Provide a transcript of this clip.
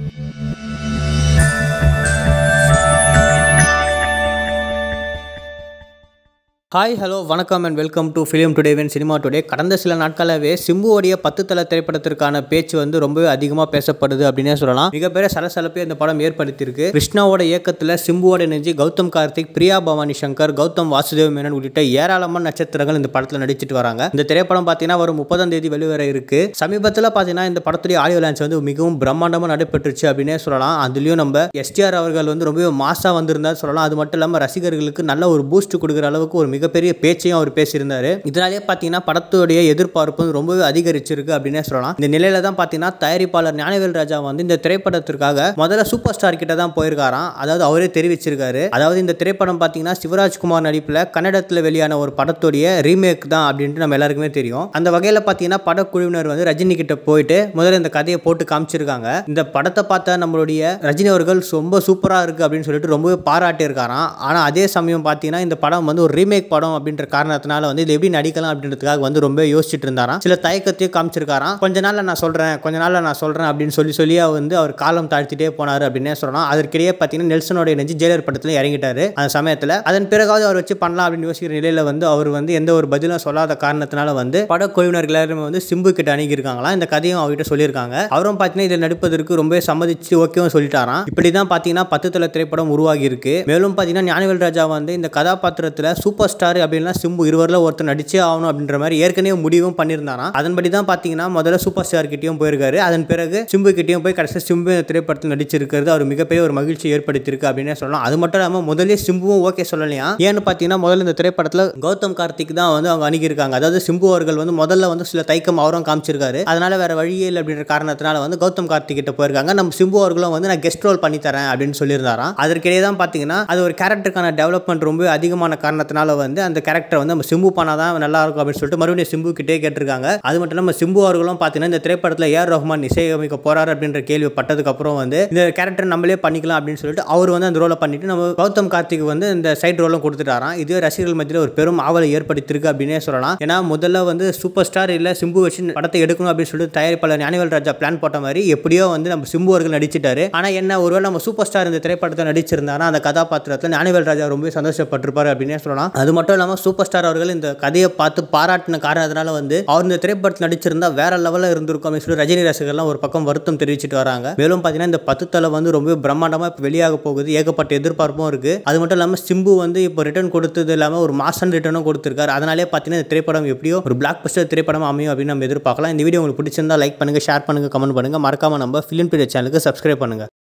hi hello வணக்கம் and welcome to film today when cinema today கடந்த சில நாட்களாகவே சிம்புவோடைய பத்து தல திரைப்படத்திற்கான பேச்சு வந்து ரொம்பவே அதிகமாக பேசப்படுது அப்படின்னே சொல்லலாம் மிகப்பெரிய சலசலப்பை இந்த படம் ஏற்படுத்தியிருக்கு கிருஷ்ணாவோட இயக்கத்தில் சிம்புவோட நெஞ்சு கௌதம் கார்த்திக் பிரியா பவானி சங்கர் கௌதம் வாசுதேவ் மேனன் உள்ளிட்ட ஏராளமான நட்சத்திரங்கள் இந்த படத்தில் நடிச்சிட்டு வராங்க இந்த திரைப்படம் பார்த்தீங்கன்னா வரும் முப்பதாம் தேதி வெளிவர இருக்கு சமீபத்தில் பார்த்தீங்கன்னா இந்த படத்துடைய ஆடியோ லான்ச் வந்து மிகவும் பிரம்மாண்டமாக நடைபெற்றுச்சு அப்படின்னே சொல்லலாம் அதுலேயும் நம்ம எஸ்டிஆர் அவர்கள் வந்து ரொம்பவே மாசாக வந்திருந்தார் சொல்லலாம் அது மட்டும் இல்லாமல் ரசிகர்களுக்கு நல்ல ஒரு பூஸ்ட் கொடுக்குற அளவுக்கு ஒரு மிகப்பெரிய பேச்சையும் அவர் பேசியிருந்தாரு இதனாலே பார்த்தீங்கன்னா படத்துடைய எதிர்பார்ப்பு வந்து ரொம்பவே அதிகரிச்சிருக்கு அப்படின்னே சொல்லலாம் இந்த நிலையில தான் பார்த்தீங்கன்னா தயாரிப்பாளர் ஞானவேல் ராஜா வந்து இந்த திரைப்படத்திற்காக முதல்ல சூப்பர் ஸ்டார் கிட்ட தான் போயிருக்காராம் அதாவது அவரே தெரிவிச்சிருக்காரு அதாவது இந்த திரைப்படம் பார்த்தீங்கன்னா சிவராஜ்குமார் நடிப்பில் கன்னடத்தில் வெளியான ஒரு படத்துடைய ரீமேக் தான் அப்படின்ட்டு நம்ம எல்லாருக்குமே தெரியும் அந்த வகையில் பார்த்தீங்கன்னா படக்குழுவினர் வந்து ரஜினி கிட்ட போயிட்டு முதல்ல இந்த கதையை போட்டு காமிச்சிருக்காங்க இந்த படத்தை பார்த்த நம்மளுடைய ரஜினி அவர்கள் ரொம்ப சூப்பராக இருக்கு அப்படின்னு சொல்லிட்டு ரொம்பவே பாராட்டியிருக்காராம் ஆனால் அதே சமயம் பார்த்தீங்கன்னா இந்த படம் வந்து ஒரு ரீமேக் படம் அப்படின்ற காரணத்தினால வந்து இது எப்படி நடிக்கலாம் அப்படின்றதுக்காக வந்து ரொம்ப யோசிச்சுட்டு இருந்தாராம் சில தயக்கத்தையும் காமிச்சிருக்காராம் கொஞ்ச நாள்ல நான் சொல்றேன் கொஞ்ச நாள்ல நான் சொல்றேன் அப்படின்னு சொல்லி சொல்லி அவர் வந்து அவர் காலம் தாழ்த்திட்டே போனார் அப்படின்னே சொல்லலாம் அதற்கிடையே பார்த்தீங்கன்னா நெல்சனோட நெஞ்சு ஜெயலர் படத்தில் இறங்கிட்டாரு அந்த சமயத்தில் அதன் பிறகாவது அவர் வச்சு பண்ணலாம் அப்படின்னு யோசிக்கிற நிலையில வந்து அவர் வந்து எந்த ஒரு பதிலும் சொல்லாத காரணத்தினால வந்து படக்குழுவினர்கள் எல்லாருமே வந்து சிம்பு கிட்ட அணுகியிருக்காங்களாம் இந்த கதையும் அவர்கிட்ட சொல்லியிருக்காங்க அவரும் பார்த்தீங்கன்னா இதில் நடிப்பதற்கு ரொம்ப சம்மதிச்சு ஓகேவும் சொல்லிட்டாராம் இப்படி தான் பார்த்தீங்கன்னா பத்து தலை திரைப்படம் உருவாகி இருக்கு மேலும் பார்த்தீங்கன்னா ஞானவேல் ராஜா வந்து இந்த கதாபாத்திரத்தில் சூப்பர் ஸ்டார் அப்படின்னா சிம்பு இருவரில் ஒருத்தர் நடிச்சே ஆகணும் அப்படின்ற மாதிரி ஏற்கனவே முடிவும் பண்ணியிருந்தாராம் அதன்படி தான் பார்த்தீங்கன்னா முதல்ல சூப்பர் ஸ்டார் கிட்டயும் போயிருக்காரு அதன் பிறகு சிம்பு கிட்டயும் போய் கடைசி சிம்பு இந்த திரைப்படத்தில் நடிச்சிருக்கிறது அவர் மிகப்பெரிய ஒரு மகிழ்ச்சி ஏற்படுத்தியிருக்கு அப்படின்னே சொல்லலாம் அது மட்டும் இல்லாமல் முதலே சிம்புவும் ஓகே சொல்லலையா ஏன்னு பார்த்தீங்கன்னா முதல்ல இந்த திரைப்படத்தில் கௌதம் கார்த்திக் தான் வந்து அவங்க அணுகியிருக்காங்க அதாவது சிம்பு அவர்கள் வந்து முதல்ல வந்து சில தைக்கம் அவரும் காமிச்சிருக்காரு அதனால வேற வழியே இல்லை அப்படின்ற காரணத்தினால வந்து கௌதம் கார்த்திக் கிட்ட போயிருக்காங்க நம்ம சிம்பு அவர்களும் வந்து நான் கெஸ்ட் ரோல் பண்ணி தரேன் அப்படின்னு சொல்லியிருந்தாராம் அதற்கிடையே தான் பார்த்தீங்கன்னா அது ஒரு கேரக்டருக்கான டெவலப்மெண்ட் ரொம்ப அதிகமான காரணத்தினால வந்து அந்த கேரக்டர் வந்து நம்ம சிம்பு பண்ணாதான் நல்லா இருக்கும் அப்படின்னு சொல்லிட்டு மறுபடியும் சிம்பு கிட்டே கேட்டிருக்காங்க அது மட்டும் இல்லாமல் சிம்பு அவர்களும் பார்த்தீங்கன்னா இந்த திரைப்படத்தில் ஏஆர் ரஹ்மான் இசையமைக்க போறாரு அப்படின்ற கேள்வி பட்டதுக்கு அப்புறம் வந்து இந்த கேரக்டர் நம்மளே பண்ணிக்கலாம் அப்படின்னு சொல்லிட்டு அவர் வந்து அந்த ரோலை பண்ணிட்டு நம்ம கௌதம் கார்த்திக் வந்து இந்த சைட் ரோலும் கொடுத்துட்டாராம் இது ரசிகர்கள் மத்தியில் ஒரு பெரும் ஆவலை ஏற்படுத்தியிருக்கு அப்படின்னே சொல்லலாம் ஏன்னா முதல்ல வந்து சூப்பர் ஸ்டார் இல்லை சிம்பு வச்சு படத்தை எடுக்கணும் அப்படின்னு சொல்லிட்டு தயாரிப்பாளர் ஞானவேல் ராஜா பிளான் போட்ட மாதிரி எப்படியோ வந்து நம்ம சிம்பு அவர்கள் நடிச்சிட்டாரு ஆனால் என்ன ஒருவேளை நம்ம சூப்பர் ஸ்டார் இந்த திரைப்படத்தை நடிச்சிருந்தானா அந்த கதாபாத்திரத்தில் ஞானவேல் ராஜா ரொம்ப சந்தோஷப்பட்டிருப்பாரு அப்படின்னே சொல்லலாம் அது மட்டும் இல்லாமல் சூப்பர் ஸ்டார் அவர்கள் இந்த கதையை பார்த்து பாராட்டின காரணத்தினால வந்து அவர் இந்த திரைப்படத்தில் நடிச்சிருந்தா வேற லெவலில் இருந்திருக்கும் அப்படின்னு சொல்லி ரஜினி ரசிகர்லாம் ஒரு பக்கம் வருத்தம் தெரிவிச்சிட்டு வராங்க மேலும் பார்த்தீங்கன்னா இந்த பத்து தலை வந்து ரொம்ப பிரம்மாண்டமாக இப்போ வெளியாக போகுது ஏகப்பட்ட எதிர்பார்ப்பும் இருக்கு அது மட்டும் இல்லாமல் சிம்பு வந்து இப்போ ரிட்டர்ன் கொடுத்தது இல்லாமல் ஒரு மாசன் ரிட்டர்னும் கொடுத்துருக்காரு அதனாலே பார்த்தீங்கன்னா இந்த திரைப்படம் எப்படியோ ஒரு பிளாக் பஸ்டர் திரைப்படம் அமையும் அப்படின்னு நம்ம எதிர்பார்க்கலாம் இந்த வீடியோ உங்களுக்கு பிடிச்சிருந்தா லைக் பண்ணுங்க ஷேர் பண்ணுங்க கமெண்ட் பண்ணுங்க மறக்காம நம்ம ஃபிலிம் பீரியட் சேனலுக்கு சப்ஸ்கிரைப் பண்ணுங்க